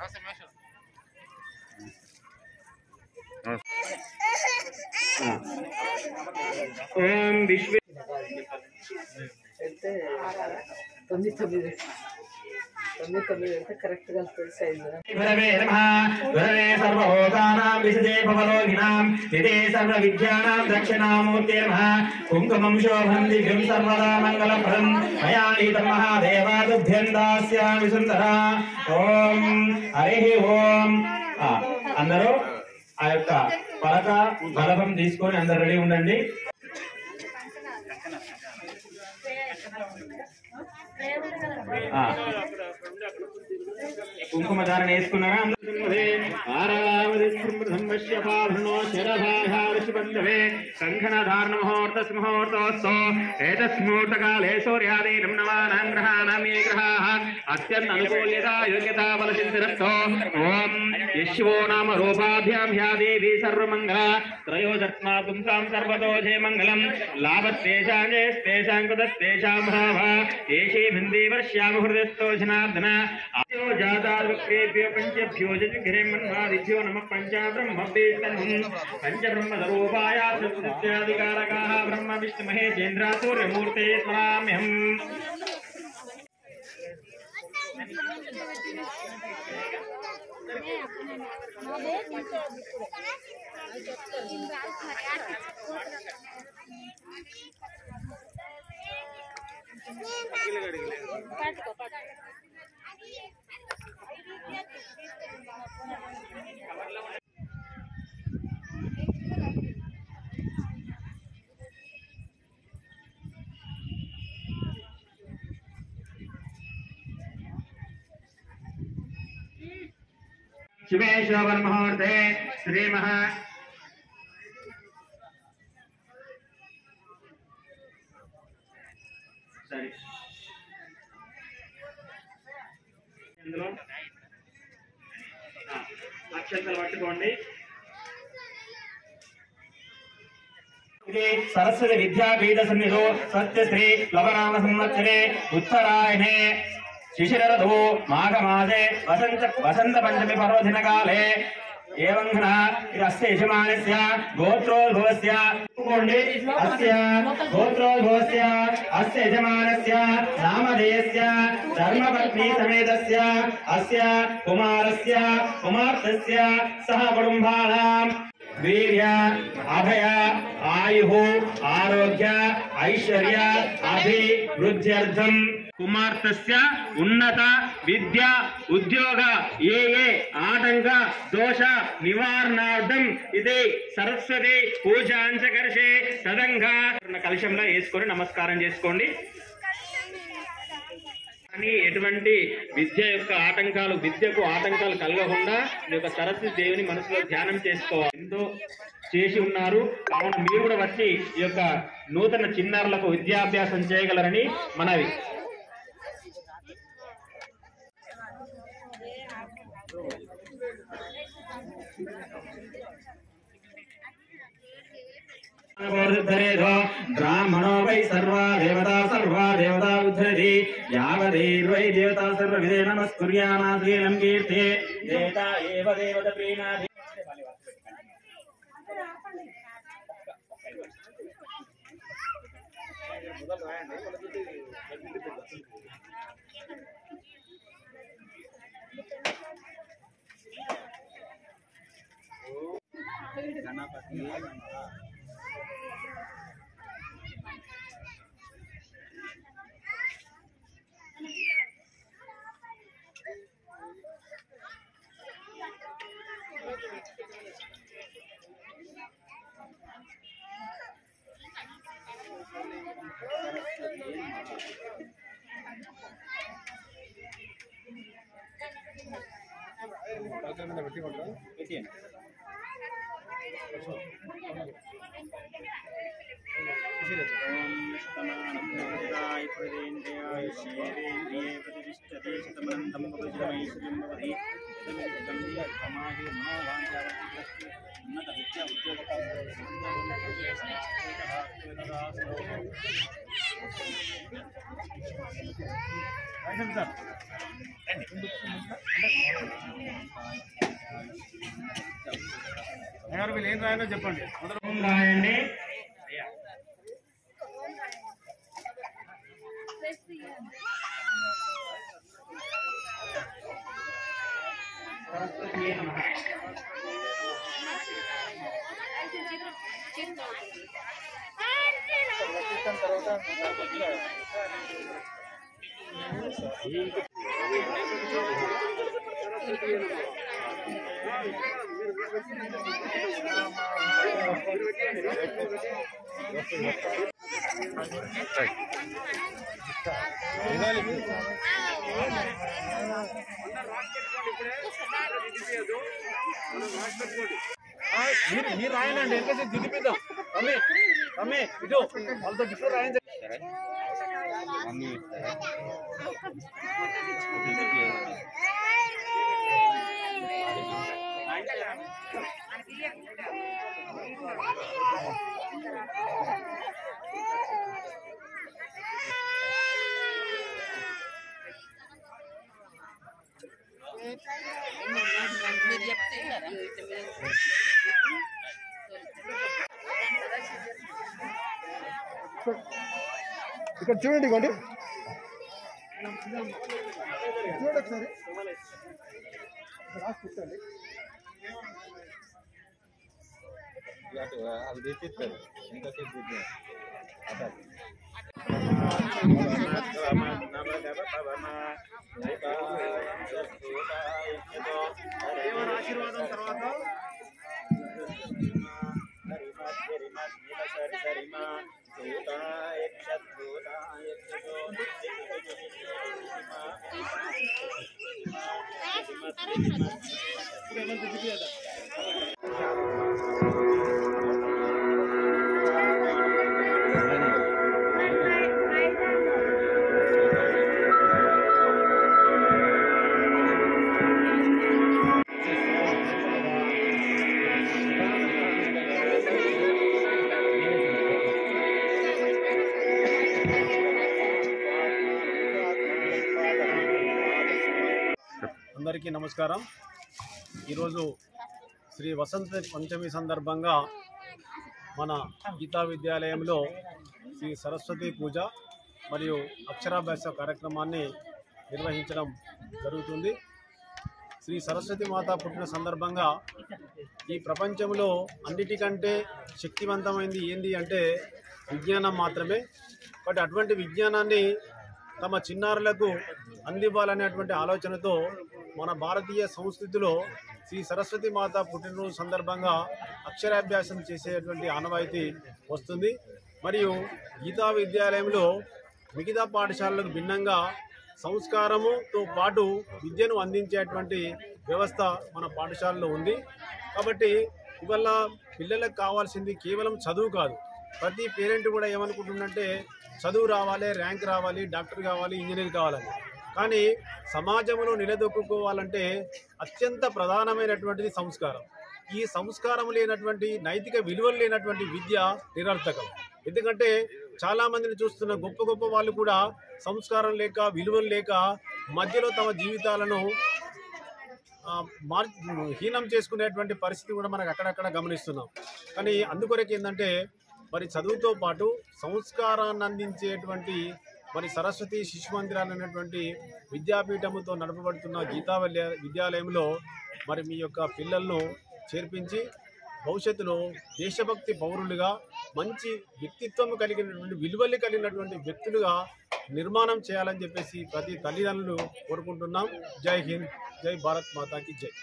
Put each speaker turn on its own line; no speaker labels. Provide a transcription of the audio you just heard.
ఓం విశ్వ
అయితే తొమ్మిది తొమ్మిది తొమ్మిది తొమ్మిది అయితే కరెక్ట్గా వస్తుంది సైజు
గురవే నమః గురవే సర్వభూతానాం విశదే భవలోకినాం నిదే సర్వవిద్యానాం దక్షిణామూర్తే నమః కుంకుమం శోభం దివ్యం సర్వదా మంగళప్రదం మయా నీతం మహాదేవాదుభ్యం దాస్యామి సుందర ఓం హరి ఓం ఆ, అందరూ ఆ యొక్క పలక బలపం తీసుకొని అందరు రెడీ ఉండండి ఆ. కుంకుమ ధారణ వేసుకున్నారా కంకణ ధారణ ముహూర్త ముహూర్తోత్సవ ఏతస్మూర్త కాలే సూర్యాదీనం నవానాం గ్రహాణం ఏ గ్రహాः అత్యంత అనుకూల్యత యోగ్యత బలసిద్ధిరస్తో ఓం యశ్వో నామ రూపాభ్యాం హ్యా దేవి సర్వమంగళ త్రయోదత్మా పుంసాం సర్వతో జయ మంగళం లాభస్తేషాం జయస్తేషాం కృతస్తేషాం భావ ఏషే భిందే వర్ష్యామ హృదయస్థో జనార్దన ఆయో జాతాద్వక్రేభ్యో పంచభ్యో జగ్రే మన్వాదిభ్యో నమ పంచాబ్రహ్మభ్యేస్తన్హం పంచబ్రహ్మస్వరూపాయ సత్యాధికారకాः బ్రహ్మ విష్ణు మహేంద్ర సూర్యమూర్తే స్మరామ్యహం శివేశ్వర ముహూర్తే శ్రీమహా సరే ఇందులో ఆ, అక్షంతలు పట్టుకోండి ఇది సరస్వతి విద్యాపీఠ సన్నిధో సత్యశ్రీ లవనామ సంవత్సరే ఉత్తరాయణే శిశిరరథు మాఘమాసే వసంత వసంత పంచమి పర్వదిన కాలే ఏవం ఘన ఇది అస్య యజమానస్య గోత్రోద్భవస్య ఒప్పుకోండి అస్య గోత్రోద్భవస్య అస్య యజమానస్య నామధేయస్య ధర్మపత్ని సమేతస్య అస్య కుమారస్య కుమార్తెస్య సహ కుటుంబానాం వీర్య అభయ ఆయు ఆరోగ్య ఐశ్వర్య అభివృద్ధ్యర్థం కుమార్తెస్య ఉన్నత విద్య ఉద్యోగ ఏ ఏ ఆటంక దోష నివారణార్థం ఇది సరస్వతి పూజాంచకర్షే సదంగా కలశంలో వేసుకొని నమస్కారం చేసుకోండి కానీ ఎటువంటి విద్య యొక్క ఆటంకాలు విద్యకు ఆటంకాలు కలగకుండా ఈ యొక్క సరస్వతి దేవిని మనసులో ధ్యానం చేసుకోవాలి ఎంతో చేసి ఉన్నారు కావున మీరు కూడా వచ్చి ఈ యొక్క నూతన చిన్నారులకు విద్యాభ్యాసం చేయగలరని మనవి బ్రాహ్మణో వై సర్వా దేవతా సర్వా దేవతా ఉద్ధరి యావదేర్వై దేవతా సర్వవిదే నమస్కుర్యానాశ్రీలం కీర్తే దేవత ఏవ దేవత ప్రీణాధి ఉన్నత విద్య ఉద్యోగ
ఎవరు వీళ్ళు ఏం రాయాలో చెప్పండి
ఓం రాయండి సరస్వతీయే నమః.
ఆ, మీరు మీరు రాయండి ఎంతసేపు దిగిపిద్దాం తమ్మి తమ్మి ఇటు వాళ్ళతో గిఫ్ట్ రాయండి
ఇక్కడ చూడండి ఇవ్వండి చూడండి ఒకసారి రాసి పెట్టండి
ఆశీర్వాదం తర్వాత అందరికీ నమస్కారం ఈరోజు శ్రీ వసంత పంచమి సందర్భంగా మన గీతా విద్యాలయంలో శ్రీ సరస్వతి పూజ మరియు అక్షరాభ్యాస కార్యక్రమాన్ని నిర్వహించడం జరుగుతుంది శ్రీ సరస్వతి మాత పుట్టిన సందర్భంగా ఈ ప్రపంచంలో అన్నిటికంటే శక్తివంతమైంది ఏంది అంటే విజ్ఞానం మాత్రమే బట్ అటువంటి విజ్ఞానాన్ని తమ చిన్నారులకు అందివ్వాలనేటువంటి ఆలోచనతో మన భారతీయ సంస్కృతిలో శ్రీ సరస్వతి మాత పుట్టినరోజు సందర్భంగా అక్షరాభ్యాసం చేసేటువంటి ఆనవాయితీ వస్తుంది మరియు గీతా విద్యాలయంలో మిగతా పాఠశాలలకు భిన్నంగా సంస్కారముతో పాటు విద్యను అందించేటువంటి వ్యవస్థ మన పాఠశాలలో ఉంది కాబట్టి ఇవల్ల పిల్లలకు కావాల్సింది కేవలం చదువు కాదు ప్రతి పేరెంట్ కూడా ఏమనుకుంటుందంటే చదువు రావాలి ర్యాంక్ రావాలి డాక్టర్ కావాలి ఇంజనీర్ కావాలని కానీ సమాజంలో నిలదొక్కుకోవాలంటే అత్యంత ప్రధానమైనటువంటిది సంస్కారం ఈ సంస్కారం లేనటువంటి నైతిక విలువలు లేనటువంటి విద్య నిరర్థకం ఎందుకంటే చాలా మందిని చూస్తున్న గొప్ప గొప్ప వాళ్ళు కూడా సంస్కారం లేక విలువలు లేక మధ్యలో తమ జీవితాలను ఆ, మార్ హీనం చేసుకునేటువంటి పరిస్థితి కూడా మనకు అక్కడక్కడ గమనిస్తున్నాం కానీ అందుకొరకు ఏంటంటే మరి చదువుతో పాటు సంస్కారాన్ని అందించేటువంటి మరి సరస్వతి శిశు మందిరాలు అనేటువంటి విద్యాపీఠముతో నడపబడుతున్న గీతా విద్యా- విద్యాలయంలో మరి మీ యొక్క పిల్లలను చేర్పించి భవిష్యత్తులో దేశభక్తి పౌరులుగా మంచి వ్యక్తిత్వం కలిగినటువంటి విలువలు కలిగినటువంటి వ్యక్తులుగా నిర్మాణం చేయాలని చెప్పేసి ప్రతి తల్లిదండ్రులు కోరుకుంటున్నాం జై హింద్ జై భారత్ మాతాకి జై